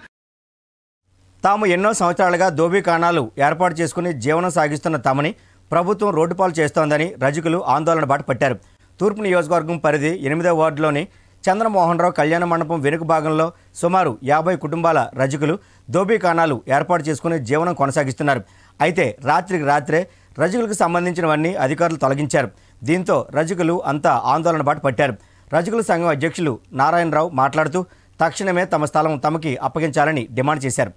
తాము ఎన్నో సంవత్సరాలుగా దోబీకాణాలు ఏర్పాటు చేసుకుని జీవనం సాగిస్తున్న తమని ప్రభుత్వం రోడ్డుపాలు చేస్తోందని రజకులు ఆందోళన బాట పట్టారు తూర్పు నియోజకవర్గం పరిధి ఎనిమిదో వార్డులోని చంద్రమోహన్ రావు కళ్యాణ మండపం వెనుక భాగంలో సుమారు యాభై కుటుంబాల రజకులు దోబీకాణాలు ఏర్పాటు చేసుకుని జీవనం కొనసాగిస్తున్నారు అయితే రాత్రికి రాత్రే రజకులకు సంబంధించినవన్నీ అధికారులు తొలగించారు దీంతో రజకులు అంతా ఆందోళన బాట పట్టారు రజకుల సంఘం అధ్యక్షులు నారాయణరావు మాట్లాడుతూ తక్షణమే తమ స్థలం తమకి అప్పగించాలని డిమాండ్ చేశారు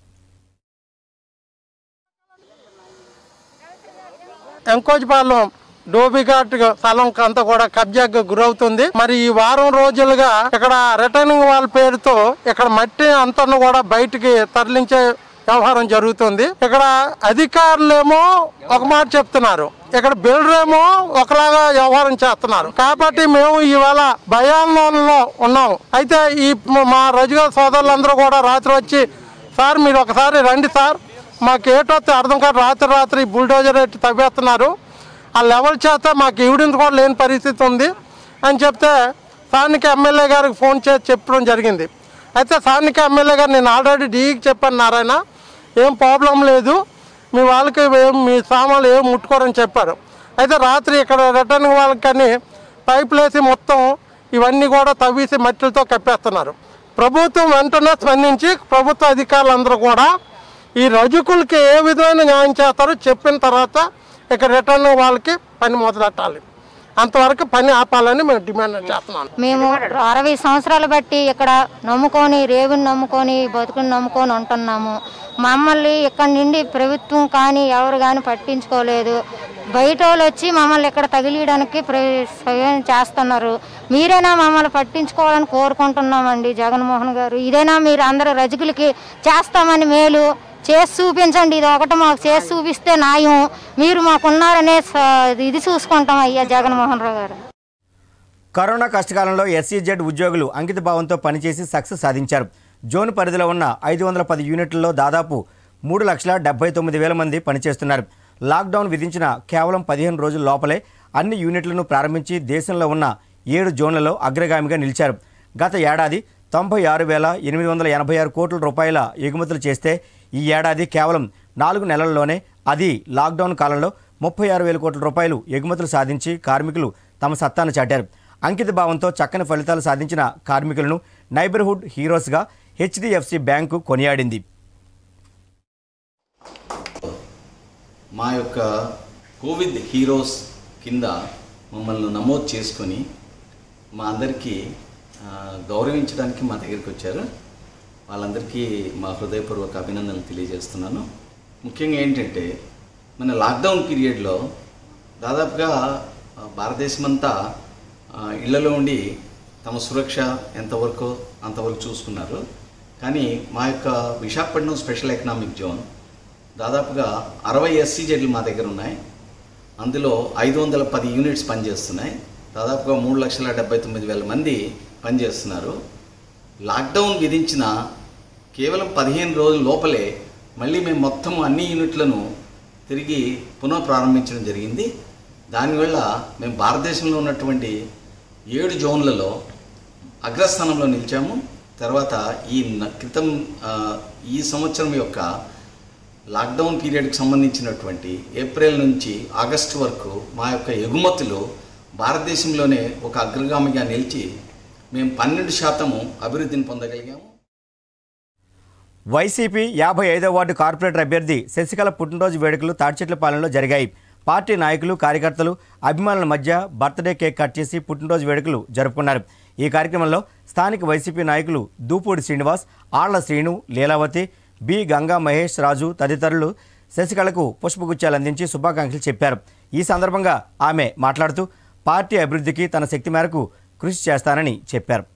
ఎంకోజిపాలెం డోబిఘాట్ స్థలం అంతా కూడా కబ్జాకు గురవుతుంది మరి ఈ వారం రోజులుగా ఇక్కడ రిటర్నింగ్ వాళ్ళ పేరుతో ఇక్కడ మట్టి అంతా కూడా బయటికి తరలించే వ్యవహారం జరుగుతుంది ఇక్కడ అధికారులేమో ఒక మాట చెప్తున్నారు ఇక్కడ బిల్డర్ ఏమో ఒకలాగా వ్యవహారం చేస్తున్నారు కాబట్టి మేము ఇవాళ భయాందోళనలో ఉన్నాం అయితే ఈ మా రజుగా సోదరులందరూ కూడా రాత్రి వచ్చి సార్ మీరు ఒకసారి రండి సార్ మాకు ఏటొస్తే అర్థం కాదు రాత్రి రాత్రి బుల్డోజర్ ఎట్టి తవ్వేస్తున్నారు ఆ లెవెల్ చేత మాకు ఎవిడెన్స్ కూడా లేని పరిస్థితి ఉంది అని చెప్తే స్థానిక ఎమ్మెల్యే గారికి ఫోన్ చేసి చెప్పడం జరిగింది అయితే స్థానిక ఎమ్మెల్యే గారు నేను ఆల్రెడీ డీకి చెప్పాను నారాయణ ఏం ప్రాబ్లం లేదు మీ వాళ్ళకి ఏం మీ సామాన్లు ఏం ముట్టుకోరని చెప్పారు అయితే రాత్రి ఇక్కడ రిటర్నింగ్ వాళ్ళకి కానీ పైపులు వేసి మొత్తం ఇవన్నీ కూడా తవ్వేసి మట్టిలతో కప్పేస్తున్నారు ప్రభుత్వం వెంటనే స్పందించి ప్రభుత్వ అధికారులందరూ కూడా ఈ రజకులకి ఏ విధమైన న్యాయం చేస్తారో చెప్పిన తర్వాత ఇక రిటర్న్ వాళ్ళకి పని మొదలెట్టాలి అంతవరకు పని ఆపాలని మేము డిమాండ్ చేస్తున్నాను మేము అరవై సంవత్సరాలు బట్టి ఇక్కడ నమ్ముకొని రేవుని నమ్ముకొని బతుకుని నమ్ముకొని ఉంటున్నాము మమ్మల్ని ఇక్కడ నుండి ప్రభుత్వం కానీ ఎవరు కానీ పట్టించుకోలేదు బయట వాళ్ళు వచ్చి మమ్మల్ని ఇక్కడ తగిలియడానికి ప్రయత్నం చేస్తున్నారు మీరైనా మమ్మల్ని పట్టించుకోవాలని కోరుకుంటున్నామండి జగన్మోహన్ గారు ఇదైనా మీరు అందరు రజకులకి చేస్తామని మేలు చేసి చూపించండి ఇది ఒకటి మాకు చేసి చూపిస్తే న్యాయం మీరు మాకున్నారనే స- ఇది చూసుకుంటాం అయ్యా జగన్మోహన్ రావు గారు కరోనా కష్టకాలంలో ఎస్సీజెడ్ ఉద్యోగులు అంకిత భావంతో పనిచేసి సక్సెస్ సాధించారు జోన్ పరిధిలో ఉన్న ఐదు వందల పది యూనిట్లలో దాదాపు మూడు లక్షల డెబ్బై తొమ్మిది వేల మంది పనిచేస్తున్నారు లాక్డౌన్ విధించిన కేవలం పదిహేను రోజుల లోపలే అన్ని యూనిట్లను ప్రారంభించి దేశంలో ఉన్న ఏడు జోన్లలో అగ్రగామిగా నిలిచారు గత ఏడాది తొంభై ఆరు వేల ఎనిమిది వందల ఎనభై ఆరు కోట్ల రూపాయల ఎగుమతులు చేస్తే ఈ ఏడాది కేవలం నాలుగు నెలల్లోనే అది లాక్డౌన్ కాలంలో ముప్పై ఆరు వేల కోట్ల రూపాయలు ఎగుమతులు సాధించి కార్మికులు తమ సత్తాను చాటారు అంకిత భావంతో చక్కని ఫలితాలు సాధించిన కార్మికులను నైబర్హుడ్ హీరోస్గా హెచ్డిఎఫ్సి బ్యాంకు కొనియాడింది మా యొక్క కోవిడ్ హీరోస్ కింద మమ్మల్ని నమోదు చేసుకొని మా అందరికీ ఆ, గౌరవించడానికి మా దగ్గరికి వచ్చారు వాళ్ళందరికీ మా హృదయపూర్వక అభినందనలు తెలియజేస్తున్నాను ముఖ్యంగా ఏంటంటే మన లాక్డౌన్ పీరియడ్లో దాదాపుగా ఆ, భారతదేశమంతా ఆ, ఇళ్లలో ఉండి తమ సురక్ష ఎంతవరకు అంతవరకు చూసుకున్నారు కానీ మా యొక్క విశాఖపట్నం స్పెషల్ ఎకనామిక్ జోన్ దాదాపుగా అరవై ఎస్సీజెడ్లు మా దగ్గర ఉన్నాయి అందులో ఐదు వందల పది యూనిట్స్ పనిచేస్తున్నాయి దాదాపుగా మూడు లక్షల డెబ్బై తొమ్మిది వేల మంది పనిచేస్తున్నారు లాక్డౌన్ విధించిన కేవలం పదిహేను రోజుల లోపలే మళ్ళీ మేము మొత్తం అన్ని యూనిట్లను తిరిగి పునః ప్రారంభించడం జరిగింది దానివల్ల మేము భారతదేశంలో ఉన్నటువంటి ఏడు జోన్లలో అగ్రస్థానంలో నిలిచాము తర్వాత ఈ న- క్రితం ఆ, ఈ సంవత్సరం యొక్క లాక్డౌన్ పీరియడ్కి సంబంధించినటువంటి ఏప్రిల్ నుంచి ఆగస్టు వరకు మా యొక్క ఎగుమతులు భారతదేశంలోనే ఒక అగ్రగామిగా నిలిచి మేము పన్నెండు శాతము అభివృద్ధిని పొందగలిగాము వైసీపీ యాభై ఐదో వార్డు కార్పొరేటర్ అభ్యర్థి శశికళ పుట్టినరోజు వేడుకలు తాడిచెట్లపాలెంలో జరిగాయి పార్టీ నాయకులు కార్యకర్తలు అభిమానుల మధ్య బర్త్డే కేక్ కట్ చేసి పుట్టినరోజు వేడుకలు జరుపుకున్నారు ఈ కార్యక్రమంలో స్థానిక వైసీపీ నాయకులు దూపూడి శ్రీనివాస్ ఆళ్ల శ్రీను లీలావతి బి గంగా మహేష్ రాజు తదితరులు శశికళకు పుష్పగుచ్చాలు అందించి శుభాకాంక్షలు చెప్పారు ఈ సందర్భంగా ఆమె మాట్లాడుతూ పార్టీ అభివృద్ధికి తన శక్తి మేరకు కృషి చేస్తానని చెప్పారు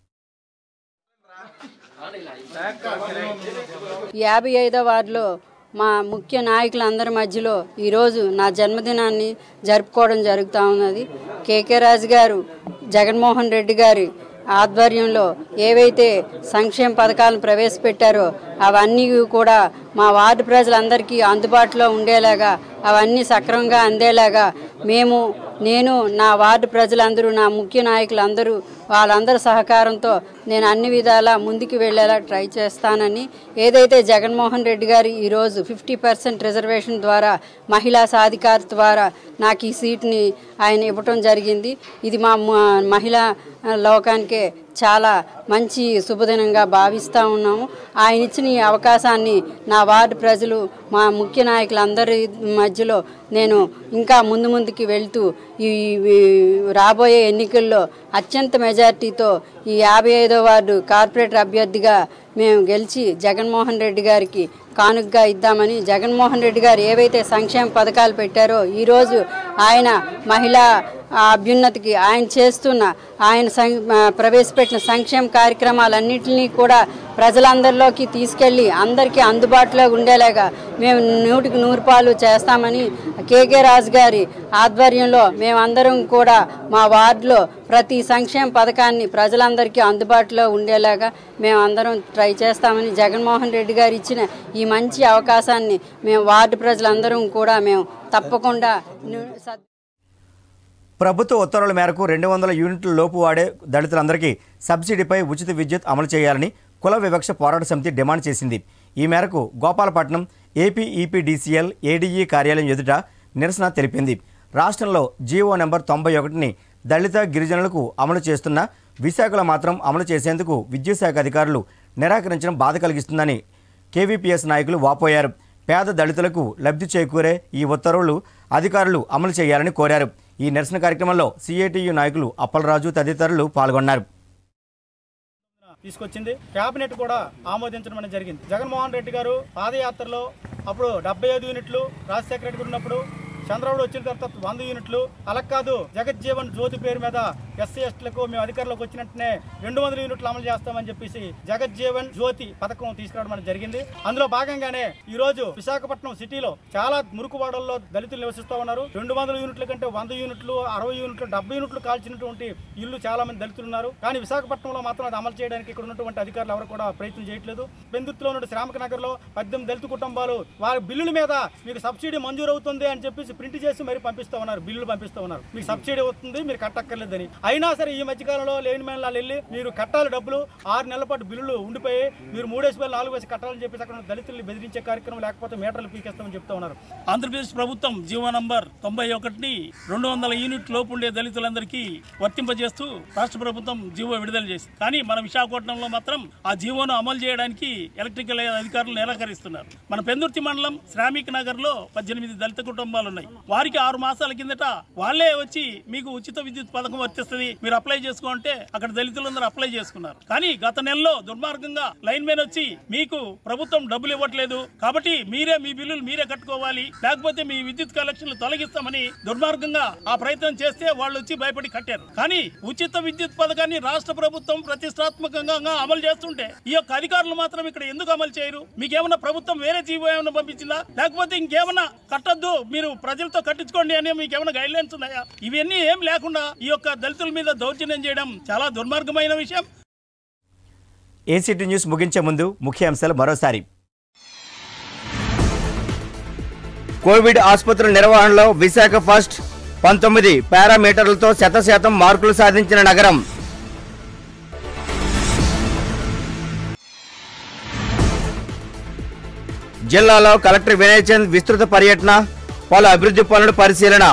యాభై ఐదో వార్డులో మా ముఖ్య నాయకులందరి మధ్యలో ఈరోజు నా జన్మదినాన్ని జరుపుకోవడం జరుగుతూ ఉన్నది కేకే రాజు గారు జగన్మోహన్ రెడ్డి గారి ఆధ్వర్యంలో ఏవైతే సంక్షేమ పథకాలను ప్రవేశపెట్టారో అవన్నీ కూడా మా వార్డు ప్రజలందరికీ అందుబాటులో ఉండేలాగా అవన్నీ సక్రమంగా అందేలాగా మేము నేను నా వార్డు ప్రజలందరూ నా ముఖ్య నాయకులందరూ వాళ్ళందరి సహకారంతో నేను అన్ని విధాలా ముందుకు వెళ్ళేలా ట్రై చేస్తానని ఏదైతే జగన్మోహన్ రెడ్డి గారు ఈరోజు ఫిఫ్టీ పర్సెంట్ రిజర్వేషన్ ద్వారా మహిళా సాధికార ద్వారా నాకు ఈ సీట్ని ఆయన ఇవ్వటం జరిగింది ఇది మా మ- మహిళా లోకానికే చాలా మంచి శుభదినంగా భావిస్తూ ఉన్నాము ఆయన ఇచ్చిన ఈ అవకాశాన్ని నా వార్డు ప్రజలు మా ముఖ్య నాయకులందరి మధ్యలో నేను ఇంకా ముందు ముందుకి వెళ్తూ ఈ ఈ రాబోయే ఎన్నికల్లో అత్యంత మెజార్టీతో ఈ యాభై ఐదో వార్డు కార్పొరేటర్ అభ్యర్థిగా మేము గెలిచి జగన్మోహన్ రెడ్డి గారికి కానుకగా ఇద్దామని జగన్మోహన్ రెడ్డి గారు ఏవైతే సంక్షేమ పథకాలు పెట్టారో ఈరోజు ఆయన మహిళా అభ్యున్నతికి ఆయన చేస్తున్న ఆయన సం ఆ, ప్రవేశపెట్టిన సంక్షేమ కార్యక్రమాలన్నింటినీ కూడా ప్రజలందరిలోకి తీసుకెళ్లి అందరికీ అందుబాటులో ఉండేలాగా మేము నూటికి నూరు పాలు చేస్తామని కేకే రాజు గారి ఆధ్వర్యంలో మేమందరం కూడా మా వార్డులో ప్రతి సంక్షేమ పథకాన్ని ప్రజలందరికీ అందుబాటులో ఉండేలాగా మేమందరం ట్రై చేస్తామని జగన్మోహన్ రెడ్డి గారు ఇచ్చిన ఈ మంచి అవకాశాన్ని మేము వార్డు ప్రజలందరం కూడా మేము తప్పకుండా ను- సద్ ప్రభుత్వ ఉత్తర్వుల మేరకు రెండు వందల యూనిట్ల లోపు వాడే దళితులందరికీ సబ్సిడీపై ఉచిత విద్యుత్ అమలు చేయాలని కుల వివక్ష పోరాట సమితి డిమాండ్ చేసింది ఈ మేరకు గోపాలపట్నం ఏపీ ఈపీడీసీఎల్ ఏడీఈ కార్యాలయం ఎదుట నిరసన తెలిపింది రాష్ట్రంలో జీవో నెంబర్ తొంభై ఒకటిని దళిత గిరిజనులకు అమలు చేస్తున్న విశాఖలో మాత్రం అమలు చేసేందుకు విద్యుత్ శాఖ అధికారులు నిరాకరించడం బాధ కలిగిస్తుందని కేవీపీఎస్ నాయకులు వాపోయారు పేద దళితులకు లబ్ధి చేకూరే ఈ ఉత్తర్వులు అధికారులు అమలు చేయాలని కోరారు ఈ నిరసన కార్యక్రమంలో సిఐటియు నాయకులు అప్పలరాజు తదితరులు పాల్గొన్నారు తీసుకొచ్చింది కేబినెట్ కూడా ఆమోదించడం అనేది జరిగింది జగన్మోహన్ రెడ్డి గారు పాదయాత్రలో అప్పుడు డెబ్బై ఐదు యూనిట్లు రాజశేఖర రెడ్డి గారు ఉన్నప్పుడు చంద్రబాబు వచ్చిన తర్వాత వంద యూనిట్లు అలా కాదు జగజ్జీవన్ జ్యోతి పేరు మీద ఎస్సీ ఎస్టీలకు మేము అధికారంలోకి వచ్చినట్టునే రెండు వందల యూనిట్లు అమలు చేస్తామని చెప్పేసి జగజ్జీవన్ జ్యోతి పథకం తీసుకురావడం అనేది జరిగింది అందులో భాగంగానే ఈ రోజు విశాఖపట్నం సిటీలో చాలా మురుకువాడల్లో దళితులు నివసిస్తూ ఉన్నారు రెండు వందల యూనిట్ల కంటే వంద యూనిట్లు అరవై యూనిట్లు డెబ్బై యూనిట్లు కాల్చినటువంటి ఇల్లు చాలా మంది దళితులు ఉన్నారు కానీ విశాఖపట్నంలో మాత్రం అది అమలు చేయడానికి ఇక్కడ ఉన్నటువంటి అధికారులు ఎవరు కూడా ప్రయత్నం చేయట్లేదు బెందుర్తిలో ఉన్న శ్రామిక నగర్ లో పద్దెనిమిది దళిత కుటుంబాలు వారి బిల్లుల మీద మీకు సబ్సిడీ మంజూరు అవుతుంది అని చెప్పేసి ప్రింట్ చేసి మరి పంపిస్తూ ఉన్నారు బిల్లులు పంపిస్తూ ఉన్నారు మీకు సబ్సిడీ అవుతుంది మీరు కట్టక్కర్లేదని అయినా సరే ఈ మధ్యకాలంలో లేని మేళ వెళ్ళి మీరు కట్టాలి డబ్బులు ఆరు నెలల పాటు బిల్లులు ఉండిపోయి మీరు మూడేసి వేలు నాలుగు వేసి కట్టాలని చెప్పేసి అక్కడ ఉన్న దళితుల్ని బెదిరించే కార్యక్రమం లేకపోతే మీటర్లు పీకేస్తామని చెప్తా ఉన్నారు ఆంధ్రప్రదేశ్ ప్రభుత్వం జీవో నంబర్ తొంభై ఒకటిని రెండు వందల యూనిట్ లోపు ఉండే దళితులందరికీ వర్తింపజేస్తూ రాష్ట్ర ప్రభుత్వం జీవో విడుదల చేసింది కానీ మన విశాఖపట్నంలో మాత్రం ఆ జీవోను అమలు చేయడానికి ఎలక్ట్రికల్ అధికారులు నిరాకరిస్తున్నారు మన పెందుర్తి మండలం శ్రామిక్ నగర్ లో పద్దెనిమిది దళిత కుటుంబాలు ఉన్నాయి వారికి ఆరు మాసాల కిందట వాళ్ళే వచ్చి మీకు ఉచిత విద్యుత్ పథకం వర్తిస్తుంది మీరు అప్లై చేసుకోంటే అక్కడ దళితులందరూ అప్లై చేసుకున్నారు కానీ గత నెలలో దుర్మార్గంగా లైన్ మెన్ వచ్చి మీకు ప్రభుత్వం డబ్బులు ఇవ్వట్లేదు కాబట్టి మీరే మీ బిల్లులు మీరే కట్టుకోవాలి లేకపోతే మీ విద్యుత్ కలెక్షన్లు తొలగిస్తామని దుర్మార్గంగా ఆ ప్రయత్నం చేస్తే వాళ్ళు వచ్చి భయపడి కట్టారు కానీ ఉచిత విద్యుత్ పథకాన్ని రాష్ట్ర ప్రభుత్వం ప్రతిష్టాత్మకంగా అమలు చేస్తుంటే ఈ యొక్క అధికారులు మాత్రం ఇక్కడ ఎందుకు అమలు చేయరు మీకేమన్నా ప్రభుత్వం వేరే జీవో ఏమైనా పంపించిందా లేకపోతే ఇంకేమన్నా కట్టద్దు మీరు ప్రజలతో కట్టించుకోండి అని మీకు ఏమైనా గైడ్ లైన్స్ ఉన్నాయా ఇవన్నీ ఏం లేకుండా ఈ యొక్క దళితుల మీద దౌర్జన్యం చేయడం చాలా దుర్మార్గమైన విషయం ఏసీటీ న్యూస్ ముగించే ముందు ముఖ్యాంశాలు మరోసారి కోవిడ్ ఆసుపత్రుల నిర్వహణలో విశాఖ ఫస్ట్ పంతొమ్మిది పారామీటర్లతో శతశాతం మార్కులు సాధించిన నగరం జిల్లాలో కలెక్టర్ వినయ్ చంద్ విస్తృత పర్యటన పలు అభివృద్ధి పనుల పరిశీలన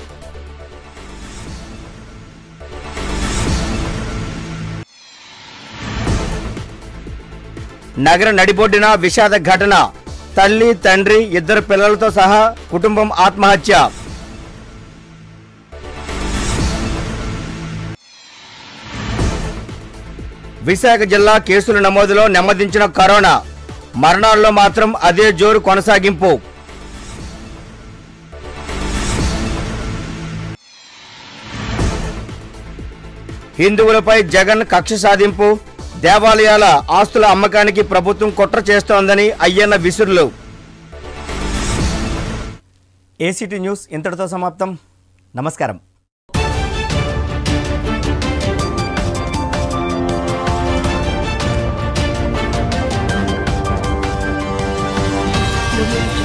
నగర నడిబొడ్డిన విషాద ఘటన తల్లి తండ్రి ఇద్దరు పిల్లలతో సహా కుటుంబం ఆత్మహత్య విశాఖ జిల్లా కేసుల నమోదులో నెమ్మదించిన కరోనా మరణాల్లో మాత్రం అదే జోరు కొనసాగింపు హిందువులపై జగన్ కక్ష సాధింపు దేవాలయాల ఆస్తుల అమ్మకానికి ప్రభుత్వం కుట్ర చేస్తోందని అయ్యన్న విసురులు ఏసీటీ న్యూస్ ఇంతటితో సమాప్తం నమస్కారం Thank you.